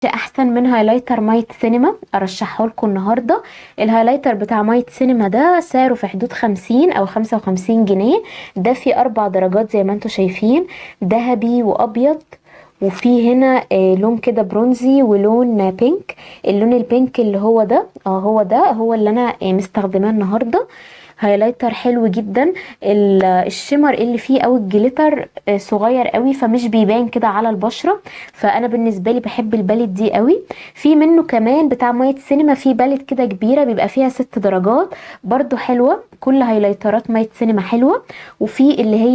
احسن من هايلايتر مايت سينما ارشحه لكم النهارده الهايلايتر بتاع مايت سينما ده سعره في حدود خمسين او خمسة وخمسين جنيه ده فيه اربع درجات زي ما انتم شايفين ذهبي وابيض وفي هنا آه لون كده برونزي ولون بينك اللون البينك اللي هو ده اه هو ده هو اللي انا آه مستخدماه النهارده هايلايتر حلو جدا الشمر اللي فيه او الجليتر صغير قوي فمش بيبان كده على البشره فانا بالنسبه لي بحب الباليت دي قوي في منه كمان بتاع مايت سينما في باليت كده كبيره بيبقى فيها ست درجات برضو حلوه كل هايلايترات مايت سينما حلوه وفي اللي هي